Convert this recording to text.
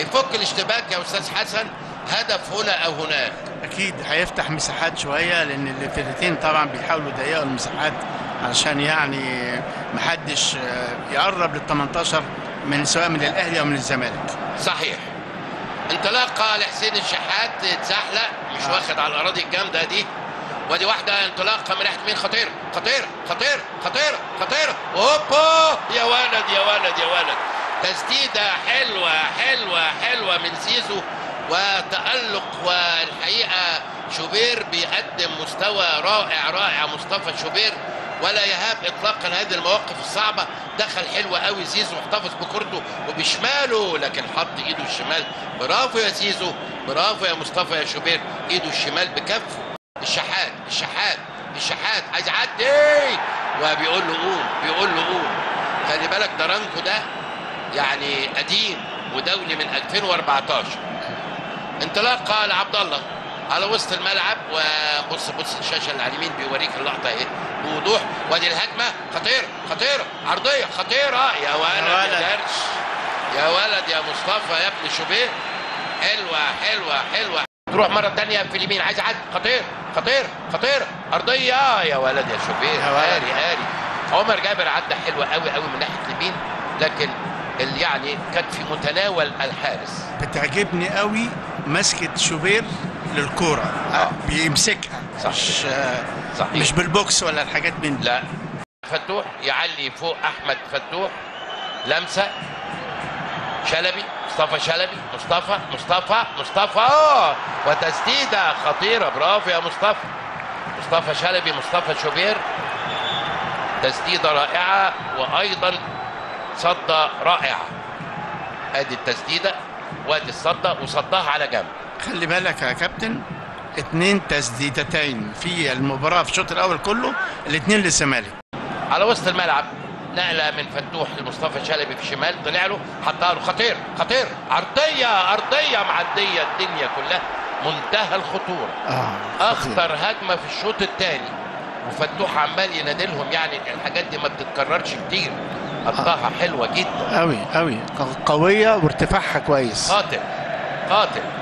هيفك الاشتباك يا استاذ حسن هدف هنا او هناك اكيد هيفتح مساحات شويه لان الفرقتين طبعا بيحاولوا يضيقوا المساحات علشان يعني محدش آه، يقرب لل 18 من سواء من الاهلي او من الزمالك صحيح انطلاقه لحسين الشحات اتزحلق مش آه. واخد على الاراضي الجامده دي ودي واحده انطلاقه من ناحيه مين خطيره خطيره خطيره خطيره خطيره هوبا يا ولد يا ولد يا ولد تسديده حلوه حلوه حلوه من زيزو وتألق والحقيقه شوبير بيقدم مستوى رائع رائع مصطفى شوبير ولا يهاب اطلاقا هذه المواقف الصعبه دخل حلو قوي زيزو واحتفظ بكورته وبشماله لكن حط ايده الشمال برافو يا زيزو برافو يا مصطفى يا شوبير ايده الشمال بكفه الشحات الشحات الشحات عايز يعدي وبيقول له قوم بيقول له قوم خلي بالك درانكو ده يعني قديم ودولي من 2014 انطلاقه لعبد الله على وسط الملعب وبص بص الشاشه اللي على اليمين بيوريك اللقطه اهي بوضوح وادي الهجمه خطيره خطيره عرضيه خطيره يا ولد يا ولد. درش يا ولد يا مصطفى يا ابن شوبير حلوه حلوه حلوه تروح مره تانية في اليمين عايز يعدي خطير خطير خطير ارضيه يا ولد يا شوبير يا ولد. هاري هاري عمر جابر عدى حلوه قوي قوي من ناحيه اليمين لكن ال- يعني كانت في متناول الحارس بتعجبني قوي مسكه شوبير للكوره آه. بيمسكها صح. مش آه، صحيح. مش بالبوكس ولا الحاجات من دي لا فتوح يعلي فوق احمد فتوح لمسه شلبي مصطفى شلبي مصطفى مصطفى مصطفى آه! وتسديده خطيره برافو يا مصطفى مصطفى شلبي مصطفى شوبير تسديده رائعه وايضا صده رائعه ادي التسديده وادي الصده وصدها على جنب خلي بالك يا كابتن اتنين تسديدتين في المباراة في الشوط الأول كله الاتنين للزمالك على وسط الملعب نقله من فتوح لمصطفى شلبي في الشمال طلع له حطها له خطير خطير عرضيه ارضيه معديه الدنيا كلها منتهى الخطوره اه اخطر هجمه في الشوط الثاني وفتوح عمال ينادلهم يعني الحاجات دي ما بتتكررش كتير حطها حلوه جدا قوي قوي قوية وارتفاعها كويس قاتل قاتل